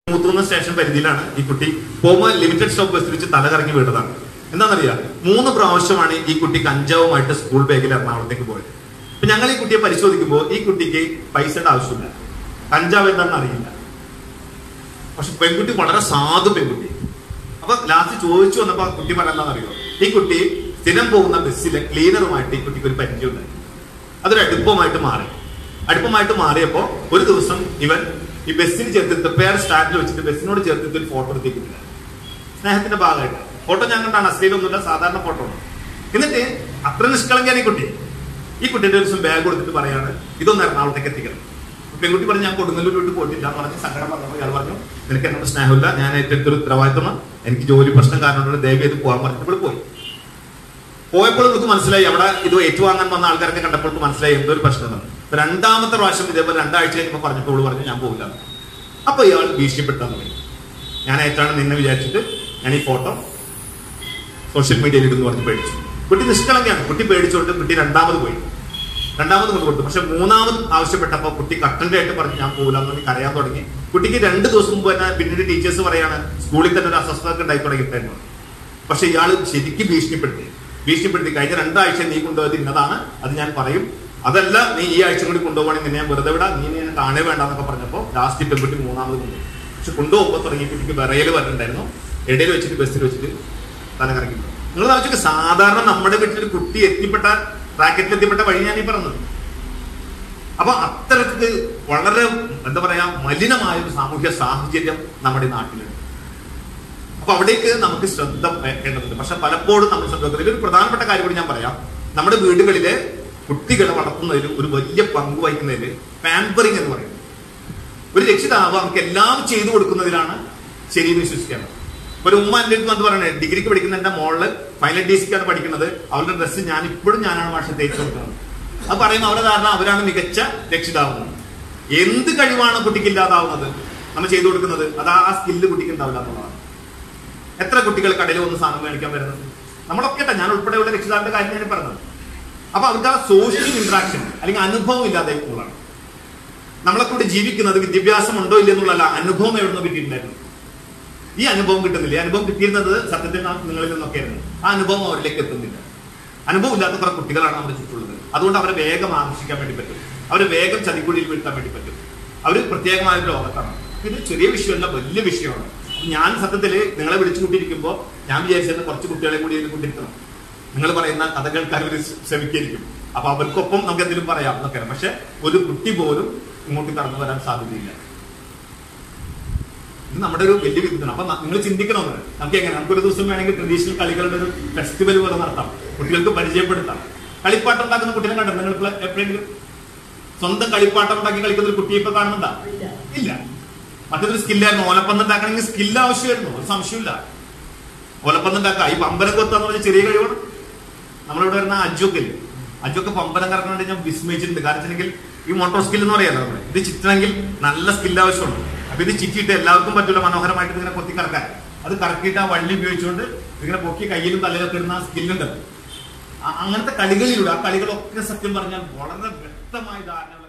മൂത്തൂന്ന station പരിധിയിലാണ് ഈ കുട്ടി പോമ ലിമിറ്റഡ് സ്റ്റോപ്പ് ബസ് വെച്ച് തലകറങ്ങി വീണതാണ് എന്താണെന്നറിയാം മൂന്ന് പ്രാവശ്യമാണ് ഈ കുട്ടി കഞ്ചാവുമായിട്ട് സ്കൂൾ ബാഗിൽ എറണാകുളത്തേക്ക് പോയത് അപ്പൊ ഞങ്ങൾ ഈ കുട്ടിയെ പരിശോധിക്കുമ്പോൾ ഈ കുട്ടിക്ക് പൈസയുടെ ആവശ്യമില്ല കഞ്ചാവ് എന്താണെന്ന് അറിയില്ല പക്ഷെ പെൺകുട്ടി വളരെ സാധു പെൺകുട്ടി അപ്പൊ ലാസ്റ്റ് ചോദിച്ചു വന്നപ്പോ ആ കുട്ടി പറയുന്നതെന്ന് അറിയോ ഈ കുട്ടി സ്ഥിരം പോകുന്ന ബസ്സിലെ ക്ലീനറുമായിട്ട് ഈ കുട്ടിക്ക് ഒരു പരിചയമുണ്ടായി അതൊരു അടുപ്പമായിട്ട് മാറി അടുപ്പമായിട്ട് മാറിയപ്പോ ഒരു ദിവസം ഇവൻ ഈ ബസ്സിന് ചേർത്തിട്ട് പേർ സ്റ്റാൻഡിൽ വെച്ചിട്ട് ബസ്സിനോട് ചേർത്തിട്ട് ഒരു ഫോട്ടോ എടുത്തിട്ടില്ല സ്നേഹത്തിന്റെ ഭാഗമായിട്ട് ഫോട്ടോ ഞാൻ കണ്ടാണ് അശ്ലീലൊന്നുമില്ല സാധാരണ ഫോട്ടോ ആണ് എന്നിട്ട് അത്ര നിഷ്കളങ്കയാണ് ഈ കുട്ടി ഈ കുട്ടിയുടെ ഒരു ദിവസം ബാഗ് കൊടുത്തിട്ട് പറയാണ് ഇതൊന്ന് എറണാകുളത്തേക്ക് എത്തിക്കണം പെൺകുട്ടി പറഞ്ഞു ഞാൻ കൊടുങ്ങല്ലൂർ വിട്ട് പോയിട്ടില്ല എന്ന് പറഞ്ഞ് സങ്കടം പറഞ്ഞപ്പോൾ ഇയാൾ പറഞ്ഞു നിനക്ക് എന്നോട് സ്നേഹമില്ല ഞാൻ ഏറ്റെടുത്തൊരു ഉത്തരവാദിത്തമാണ് എനിക്ക് ജോലി പ്രശ്നം കാരണം ദയവ് ചെയ്ത് പോകാൻ പറഞ്ഞിട്ട് ഇവിടെ പോയി പോയപ്പോൾ നമുക്ക് മനസ്സിലായി അവിടെ ഇത് ഏറ്റുവാങ്ങാൻ വന്ന ആൾക്കാരൊക്കെ കണ്ടപ്പോൾ മനസ്സിലായി എന്തോ ഒരു പ്രശ്നമാണ് അപ്പൊ രണ്ടാമത്തെ പ്രാവശ്യം ഇതേപോലെ രണ്ടാഴ്ച കഴിഞ്ഞപ്പോൾ പറഞ്ഞപ്പോൾ ഇവള് പറഞ്ഞു ഞാൻ പോകില്ല അപ്പൊ ഇയാൾ ഭീഷണിപ്പെടുത്താൻ തുടങ്ങി ഞാൻ ഏറ്റാണ് നിന്നെ വിചാരിച്ചിട്ട് ഞാൻ ഈ ഫോട്ടോ സോഷ്യൽ മീഡിയയിൽ ഇടുന്നു പറഞ്ഞ് പേടിച്ചു കുട്ടി നിഷ്കളങ്കയാണ് കുട്ടി പേടിച്ചുകൊണ്ട് കുട്ടി രണ്ടാമത് പോയി രണ്ടാമത് കൊണ്ട് കൊടുത്തു പക്ഷെ മൂന്നാമത് ആവശ്യപ്പെട്ടപ്പോൾ കുട്ടി കട്ടന്റെ ആയിട്ട് പറഞ്ഞ് ഞാൻ പോകില്ല എന്ന് പറഞ്ഞ് കരയാൻ തുടങ്ങി കുട്ടിക്ക് രണ്ട് ദിവസം മുമ്പ് തന്നെ പിന്നീട് ടീച്ചേഴ്സ് പറയാണ് സ്കൂളിൽ തന്നെ ഒരു അസ്വസ്ഥത ഉണ്ടായി തുടങ്ങിയിട്ടായിരുന്നു പക്ഷെ ഇയാൾ ശരിക്കും ഭീഷണിപ്പെടുത്തി ഭീഷണിപ്പെടുത്തി കഴിഞ്ഞ രണ്ടാഴ്ച നീ കൊണ്ടുപോയത് ഇന്നതാണ് അത് ഞാൻ പറയും അതല്ല നീ ഈ ആഴ്ച കൂടി കൊണ്ടുപോകണമെങ്കിൽ നിന്നെ ഞാൻ വെറുതെ വിടാം നീ എന്നെ കാണേ വേണ്ട എന്നൊക്കെ പറഞ്ഞപ്പോൾ ലാസ്റ്റ് പെൺകുട്ടി മൂന്നാമത് കൊണ്ടുപോയി പക്ഷെ കൊണ്ടുപോകുമ്പോൾ തുടങ്ങി കുട്ടിക്ക് വിറയൽ പറഞ്ഞിട്ടുണ്ടായിരുന്നു ഇടയിൽ വെച്ചിട്ട് ബസ്സിൽ വെച്ചിട്ട് തല കറങ്ങി നിങ്ങൾ ആലോചിക്കുക സാധാരണ നമ്മുടെ വീട്ടിൽ ഒരു കുട്ടി എത്തിപ്പെട്ട റാക്കറ്റിൽ എത്തിപ്പെട്ട വഴി ഞാൻ ഈ പറഞ്ഞത് അപ്പൊ അത്തരത്തിൽ വളരെ എന്താ പറയാ മലിനമായ ഒരു സാമൂഹ്യ സാഹചര്യം നമ്മുടെ ഈ നാട്ടിലുണ്ട് അപ്പൊ അവിടേക്ക് നമുക്ക് ശ്രദ്ധ വേണ്ടതുണ്ട് പക്ഷെ പലപ്പോഴും നമ്മൾ ശ്രദ്ധ വെക്കുന്നില്ല. ഒരു പ്രധാനപ്പെട്ട കാര്യം കൂടി ഞാൻ പറയാം നമ്മുടെ വീടുകളിലെ കുട്ടികളെ വളർത്തുന്നതിൽ ഒരു വലിയ പങ്ക് വഹിക്കുന്നതിൽ പാമ്പറിങ് എന്ന് പറയുന്നത് ഒരു രക്ഷിതാവ് അവർക്ക് എല്ലാം ചെയ്തു കൊടുക്കുന്നതിലാണ് ശരിയെന്ന് വിശ്വസിക്കേണ്ടത് ഇപ്പൊ ഒരു ഉമ്മ എന്റെ അടുത്ത് വന്ന് പറയണേ ഡിഗ്രിക്ക് പഠിക്കുന്ന എന്റെ മോള് ഫൈനൽ ഡിസിക്കാണ് പഠിക്കുന്നത് അവളുടെ ഡ്രസ്സ് ഞാൻ ഇപ്പോഴും ഞാനാണ് മാഷെ തേച്ച് കൊടുക്കുന്നത് അത് പറയുമ്പോൾ അവരുടെ ധാരണ അവരാണ് മികച്ച രക്ഷിതാവ് എന്ത് കഴിവാണ് കുട്ടിക്ക് ഇല്ലാതാവുന്നത് നമ്മൾ ചെയ്തു കൊടുക്കുന്നത് അത് ആ സ്കില്ല് കുട്ടിക്ക് ഉണ്ടാവില്ല എന്നുള്ളതാണ് എത്ര കുട്ടികൾ കടയിൽ വന്ന് സാധനം മേടിക്കാൻ വരുന്നത് നമ്മളൊക്കെ ട്ടാ, ഞാൻ ഉൾപ്പെടെയുള്ള രക്ഷിതാവിന്റെ കാര്യം ഞാൻ പറഞ്ഞത് അപ്പൊ അവർക്ക് ആ സോഷ്യൽ ഇന്ററാക്ഷൻ അല്ലെങ്കിൽ അനുഭവം ഇല്ലാതെ ഉള്ളതാണ് നമ്മളെ കൂടെ ജീവിക്കുന്നത് വിദ്യാഭ്യാസം ഉണ്ടോ ഇല്ലെന്നുള്ളതല്ല അനുഭവം എവിടുന്ന് കിട്ടിയിട്ടുണ്ടായിരുന്നു ഈ അനുഭവം കിട്ടുന്നില്ല ഈ അനുഭവം കിട്ടിയിരുന്നത് സത്യത്തിൽ നാം നിങ്ങളിൽ നിന്നൊക്കെ ആയിരുന്നു ആ അനുഭവം അവരിലേക്ക് എത്തുന്നില്ല അനുഭവം ഇല്ലാത്ത കുറെ കുട്ടികളാണ് നമ്മുടെ ചുറ്റുള്ളത് അതുകൊണ്ട് അവരെ വേഗം ആകർഷിക്കാൻ വേണ്ടി പറ്റും അവരെ വേഗം ചതിക്കുഴിയിൽ വീഴ്ത്താൻ വേണ്ടി പറ്റും അവർ പ്രത്യേകമായ ഒരു ലോകത്താണ് ഇത് ചെറിയ വിഷയമല്ല വലിയ വിഷയമാണ് ഞാൻ സത്യത്തിൽ നിങ്ങളെ വിളിച്ചു കൂട്ടിയിരിക്കുമ്പോൾ ഞാൻ വിചാരിച്ചത് കുറച്ച് കുട്ടികളെ കൂടി ഇതിൽ കൊണ്ടിരിക്കണം നിങ്ങൾ പറയുന്ന കഥ കേൾക്കാൻ അവർ ശ്രമിക്കായിരിക്കും അപ്പൊ അവർക്കൊപ്പം നമുക്ക് എന്തെങ്കിലും പറയാം എന്നൊക്കെ പക്ഷെ ഒരു കുട്ടി പോലും ഇങ്ങോട്ട് കടന്നു വരാൻ സാധ്യതയില്ല ഇത് നമ്മുടെ ഒരു വലിയ വിധമാണ് അപ്പൊ നിങ്ങൾ ചിന്തിക്കണമെന്ന് നമുക്ക് എങ്ങനെ നമുക്ക് ഒരു ദിവസം വേണമെങ്കിൽ ട്രഡീഷണൽ കളികളുടെ ഒരു ഫെസ്റ്റിവൽ പോലെ നടത്താം കുട്ടികൾക്ക് പരിചയപ്പെടുത്താം കളിപ്പാട്ടം ഉണ്ടാക്കുന്ന കുട്ടികളെ കണ്ടോ നിങ്ങൾ ഇപ്പോൾ എപ്പോഴെങ്കിലും സ്വന്തം കളിപ്പാട്ടം ഉണ്ടാക്കി കളിക്കുന്ന ഒരു കുട്ടിയെ ഇപ്പൊ കാണുന്നുണ്ടോ ഇല്ല മറ്റൊരു സ്കില്ലായിരുന്നു ഓലപ്പന്ത് ഉണ്ടാക്കണമെങ്കിൽ സ്കില്ല് ആവശ്യമായിരുന്നു ഒരു സംശയമില്ല ഓലപ്പന്ത് ഉണ്ടാക്കുക ഈ പമ്പരം കൊത്താന്ന് പറഞ്ഞ ചെറിയ കഴിവാണ് നമ്മളിവിടെ വരുന്ന അജൊക്കെ അജൊക്കെ പമ്പരം കറക്കണ ഞാൻ വിസ്മയിച്ചിട്ടുണ്ട് കാരണം വെച്ചിട്ടുണ്ടെങ്കിൽ ഈ മോട്ടോർ സ്കിൽ എന്ന് പറയാലോ നമ്മള് ഇത് ചിറ്റണമെങ്കിൽ നല്ല സ്കില്ല് ആവശ്യമുണ്ട് അപ്പൊ ഇത് ചിറ്റിയിട്ട് എല്ലാവർക്കും പറ്റില്ല മനോഹരമായിട്ട് ഇങ്ങനെ കൊത്തി കറക്കാൻ അത് കറക്കിയിട്ട് ആ വള്ളി ഉപയോഗിച്ചുകൊണ്ട് ഇങ്ങനെ പൊക്കി കയ്യിലും തലയിലൊക്കെ ഇടുന്ന ആ സ്കില്ലുണ്ട് അങ്ങനത്തെ കളികളിലൂടെ ആ കളികളൊക്കെ സത്യം പറഞ്ഞാൽ വളരെ വ്യക്തമായ ധാരണ